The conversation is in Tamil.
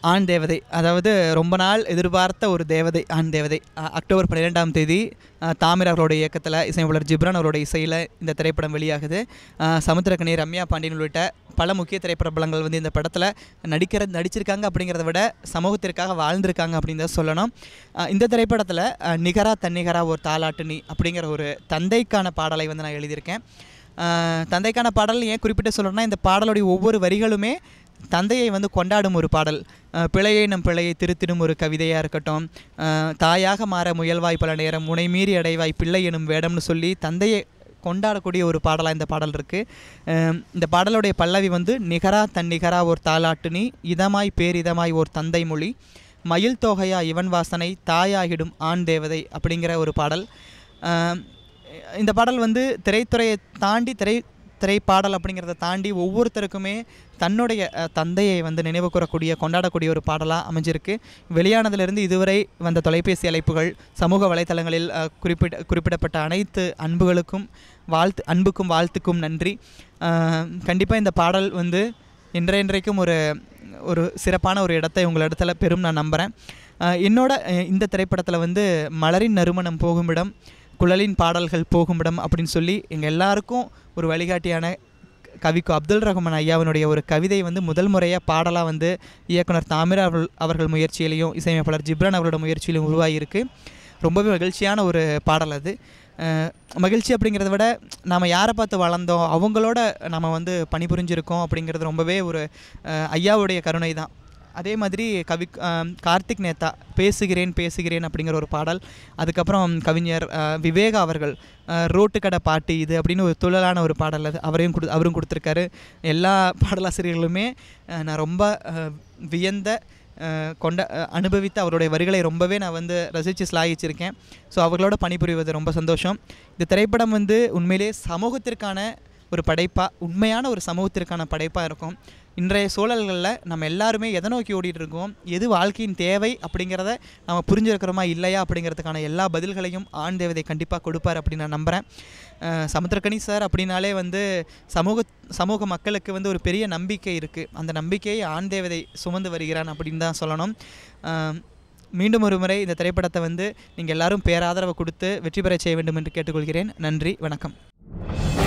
ஆண் தேவதை அதாவது ரொம்ப நாள் எதிர்பார்த்த ஒரு தேவதை ஆண் தேவதை அ- அக்டோபர் பன்னிரெண்டாம் தேதி அ, தாமிர் அவர்களுடைய இயக்கத்தில் இசையமைப்பாளர் ஜிப்ரான் அவருடைய இசையில் இந்த திரைப்படம் வெளியாகுது அ, சமுத்திரக்கனி ரம்யா பாண்டியன் உள்ளிட்ட பல முக்கிய திரைப்படங்கள் வந்து இந்த படத்தில் நடிக்கிற நடிச்சிருக்காங்க அப்படிங்கிறத விட சமூகத்திற்காக வாழ்ந்திருக்காங்க அப்படின்னு தான் சொல்லணும் அ, இந்த திரைப்படத்தில் நிகரா தன்னிகரா ஒரு தாலாட்டு நீ அப்படிங்கிற ஒரு தந்தைக்கான பாடலை வந்து நான் எழுதியிருக்கேன் அஹ் தந்தைக்கான பாடல் ஏன் குறிப்பிட்டு சொல்லணும்னா இந்த பாடலுடைய ஒவ்வொரு வரிகளுமே தந்தையை வந்து கொண்டாடும் ஒரு பாடல் அஹ் பிழையை நம் பிழையை திருத்திடும் ஒரு கவிதையாக இருக்கட்டும் அஹ் தாயாக மாற முயல்வாய் பல நேரம் முனை மீறி அடைவாய் பிள்ளை எனும் வேடம்னு சொல்லி தந்தையை கொண்டாடக்கூடிய ஒரு பாடலாக இந்த பாடல் இருக்குது இந்த பாடலுடைய பல்லவி வந்து நிகரா தன் நிகரா ஓர் தாலாட்டு நீ இதமாய் பேரிதமாய் ஓர் தந்தை மொழி மயில் தோகையா இவன் வாசனை தாயாகிடும் ஆண் தேவதை அப்படிங்கிற ஒரு பாடல் அஹ் இந்த பாடல் வந்து திரைத்துறையை தாண்டி திரை திரைப்பாடல் அப்படிங்கிறத தாண்டி ஒவ்வொருத்தருக்குமே தன்னுடைய அஹ், தந்தையை வந்து நினைவு கூறக்கூடிய கொண்டாடக்கூடிய ஒரு பாடலாக அமைஞ்சிருக்கு வெளியானதிலிருந்து இதுவரை வந்த தொலைபேசி அழைப்புகள் சமூக வலைத்தளங்களில் அஹ், குறிப்பிட குறிப்பிடப்பட்ட அனைத்து அன்புகளுக்கும் வாழ்த்து அன்புக்கும் வாழ்த்துக்கும் நன்றி கண்டிப்பாக இந்த பாடல் வந்து இன்றைய இன்றைக்கும் ஒரு ஒரு சிறப்பான ஒரு இடத்தை உங்களிடத்துல பெரும் நான் நம்புகிறேன் என்னோட அஹ், இந்த திரைப்படத்தில் வந்து மலரின் நறுமணம் போகுமிடம் குழலின் பாடல்கள் போகுமிடம் அப்படின்னு சொல்லி எங்கள் எல்லாருக்கும் ஒரு வழிகாட்டியான கவிக்கு அப்துல் ரஹ்மான் ஐயாவினுடைய ஒரு கவிதை வந்து முதல் முறையாக பாடலாக வந்து இயக்குனர் தாமிரா அவர்கள் அவர்கள் முயற்சியிலையும் இசையமைப்பாளர் ஜிப்ரான் அவர்களோட முயற்சியிலும் உருவாகியிருக்கு ரொம்பவே மகிழ்ச்சியான ஒரு பாடல் அது அஹ் மகிழ்ச்சி அப்படிங்கிறத விட நாம் யாரை பார்த்து வளர்ந்தோம் அவங்களோட நம்ம வந்து பணிபுரிஞ்சிருக்கோம் அப்படிங்கிறது ரொம்பவே ஒரு அஹ் ஐயாவுடைய கருணை தான் அதே மாதிரி கவி அஹ் கார்த்திக் நேத்தா பேசுகிறேன் பேசுகிறேன் அப்படிங்கிற ஒரு பாடல் அதுக்கப்புறம் கவிஞர் அஹ் விவேகா அவர்கள் அஹ் ரோட்டுக்கடை பாட்டு இது அப்படின்னு ஒரு துள்ளலான ஒரு பாடல் அது அவரையும் கொடு அவரும் கொடுத்துருக்காரு எல்லா பாடலாசிரியர்களுமே அஹ் நான் ரொம்ப அஹ் வியந்த அஹ் கொண்ட அஹ் அனுபவித்த அவருடைய வரிகளை ரொம்பவே நான் வந்து ரசித்து சிலாகிச்சிருக்கேன் ஸோ அவர்களோட பணிபுரிவது ரொம்ப சந்தோஷம் இந்த திரைப்படம் வந்து உண்மையிலே சமூகத்திற்கான ஒரு படைப்பாக உண்மையான ஒரு சமூகத்திற்கான படைப்பாக இருக்கும் இன்றைய சூழல்களில் நம்ம எல்லாருமே எதை நோக்கி ஓடிட்டு இருக்கோம் எது வாழ்க்கையின் தேவை அப்படிங்கிறத நம்ம புரிஞ்சிருக்கிறோமா இல்லையா அப்படிங்கிறதுக்கான எல்லா பதில்களையும் ஆண் தேவதை கண்டிப்பாக கொடுப்பார் அப்படின்னு நான் நம்புகிறேன் அஹ் சமுத்திரக்கனி சார் அப்படின்னாலே வந்து சமூக சமூக மக்களுக்கு வந்து ஒரு பெரிய நம்பிக்கை இருக்குது அந்த நம்பிக்கையை ஆண் தேவதை சுமந்து வருகிறான் அப்படின்னு தான் சொல்லணும் அஹ் மீண்டும் ஒரு முறை இந்த திரைப்படத்தை வந்து நீங்கள் எல்லாரும் பேராதரவு கொடுத்து வெற்றி பெறச் செய்ய வேண்டும் என்று கேட்டுக்கொள்கிறேன் நன்றி வணக்கம்